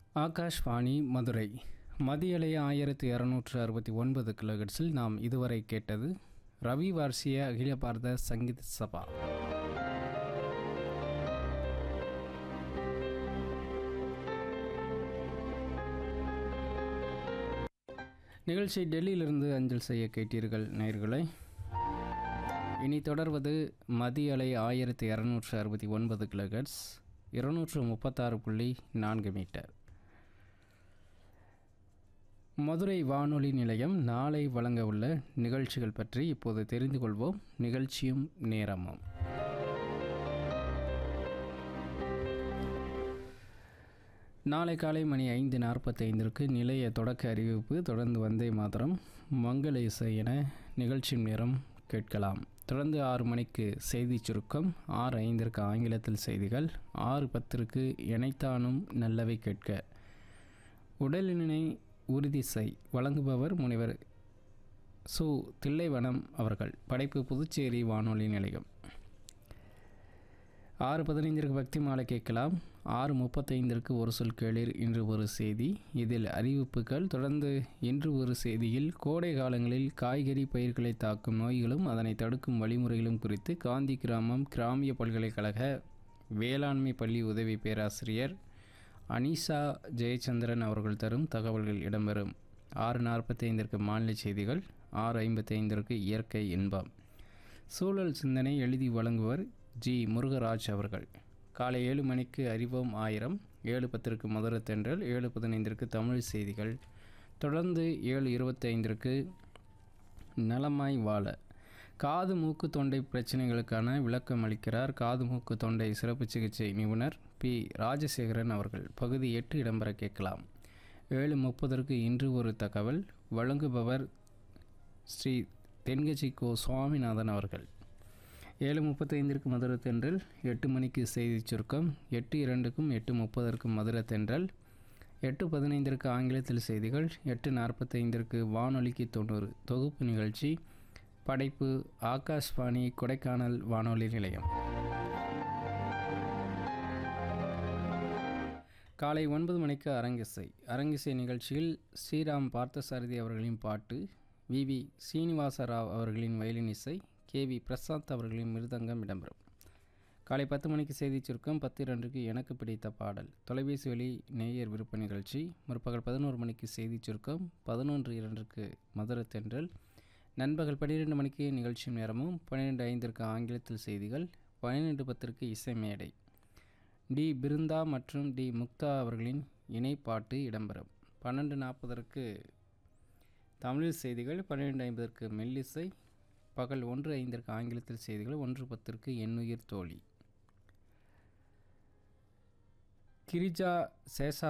ஆகாஷ்வாணி மதுரை மதியலை ஆயிரத்தி இரநூற்று அறுபத்தி ஒன்பது கிலோஹெட்ஸில் நாம் இதுவரை கேட்டது ரவி வார்சிய அகில பாரத சங்கீத் சபா நிகழ்ச்சி டெல்லியிலிருந்து அஞ்சல் செய்ய கேட்டீர்கள் நேயர்களை இனி தொடர்வது மதிய அலை ஆயிரத்தி இரநூற்று அறுபத்தி ஒன்பது கிலோஹெட்ஸ் இருநூற்று முப்பத்தாறு புள்ளி நான்கு மீட்டர் மதுரை வானொலி நிலையம் நாளை வழங்க உள்ள நிகழ்ச்சிகள் பற்றி இப்போது தெரிந்து கொள்வோம் நிகழ்ச்சியும் நேரமும் நாளை காலை மணி ஐந்து நாற்பத்தைந்திற்கு நிலைய தொடக்க அறிவிப்பு தொடர்ந்து வந்தே மாத்திரம் மங்கள இசை என நிகழ்ச்சியின் நேரம் கேட்கலாம் தொடர்ந்து ஆறு மணிக்கு செய்தி சுருக்கம் ஆறு ஐந்திற்கு ஆங்கிலத்தில் செய்திகள் ஆறு பத்திற்கு இணைத்தானும் நல்லவை கேட்க உடலினை உறுதி செய் வழங்குபவர் முனைவர் சு தில்லைவனம் அவர்கள் படைப்பு புதுச்சேரி வானொலி நிலையம் ஆறு பதினைந்திற்கு பக்தி மாலை கேட்கலாம் ஆறு முப்பத்தைந்திற்கு ஒரு சொல் கேளீர் இன்று ஒரு செய்தி இதில் அறிவிப்புகள் தொடர்ந்து இன்று ஒரு செய்தியில் கோடை காலங்களில் காய்கறி பயிர்களை தாக்கும் நோய்களும் அதனை தடுக்கும் வழிமுறைகளும் குறித்து காந்தி கிராமம் கிராமிய பல்கலைக்கழக வேளாண்மை பள்ளி உதவி பேராசிரியர் அனிஷா ஜெயச்சந்திரன் அவர்கள் தரும் தகவல்கள் இடம்பெறும் ஆறு நாற்பத்தைந்திற்கு மாநில செய்திகள் ஆறு ஐம்பத்தைந்திற்கு இயற்கை இன்பம் சூழல் சிந்தனை எழுதி வழங்குவர் ஜி முருகராஜ் அவர்கள் காலை ஏழு மணிக்கு அறிவோம் ஆயிரம் ஏழு பத்திற்கு மதுரை தென்றல் ஏழு பதினைந்திற்கு தமிழ் செய்திகள் தொடர்ந்து ஏழு இருபத்தைந்திற்கு நலமாய் வாழ காது மூக்கு தொண்டை பிரச்சனைகளுக்கான விளக்கம் அளிக்கிறார் காது மூக்கு தொண்டை சிறப்பு சிகிச்சை நிபுணர் பி ராஜசேகரன் அவர்கள் பகுதி எட்டு இடம்பெற கேட்கலாம் ஏழு முப்பதற்கு இன்று ஒரு தகவல் வழங்குபவர் ஸ்ரீ தென்கட்சி கோ சுவாமிநாதன் அவர்கள் ஏழு முப்பத்தைந்திற்கு மதுரை தென்றல் எட்டு மணிக்கு செய்தி சுருக்கம் எட்டு இரண்டுக்கும் எட்டு முப்பதற்கும் மதுரை தென்றல் எட்டு பதினைந்திற்கு ஆங்கிலத்தில் செய்திகள் எட்டு நாற்பத்தைந்திற்கு வானொலிக்கு தொண்ணூறு தொகுப்பு நிகழ்ச்சி படைப்பு ஆகாஷ்வாணி கொடைக்கானல் வானொலி நிலையம் காலை ஒன்பது மணிக்கு அரங்கிசை அரங்கிசை நிகழ்ச்சியில் ஸ்ரீராம் பார்த்தசாரதி அவர்களின் பாட்டு வி வி சீனிவாச ராவ் அவர்களின் வயலின் இசை கே வி பிரசாந்த் அவர்களின் மிருதங்கம் இடம்பெறும் காலை பத்து மணிக்கு செய்தி சுருக்கம் பத்து இரண்டுக்கு எனக்கு பிடித்த பாடல் தொலைபேசி வழி நேயர் விருப்ப நிகழ்ச்சி முற்பகல் பதினோரு மணிக்கு செய்தி சுருக்கம் பதினொன்று இரண்டுக்கு மதுரை தென்றல் நண்பகல் பன்னிரெண்டு மணிக்கு நிகழ்ச்சி நேரமும் பன்னிரெண்டு ஐந்திற்கு ஆங்கிலத்தில் செய்திகள் பன்னிரெண்டு பத்திற்கு இசை மேடை டி பிருந்தா மற்றும் டி முக்தா அவர்களின் இணைப்பாட்டு இடம்பெறும் பன்னெண்டு நாற்பதற்கு தமிழ் செய்திகள் பன்னிரெண்டு ஐம்பதற்கு மெல்லிசை பகல் ஒன்று ஐந்திற்கு ஆங்கிலத்தில் செய்திகள் ஒன்று பத்திற்கு எண்ணுயிர் தோழி கிரிஜா சேஷா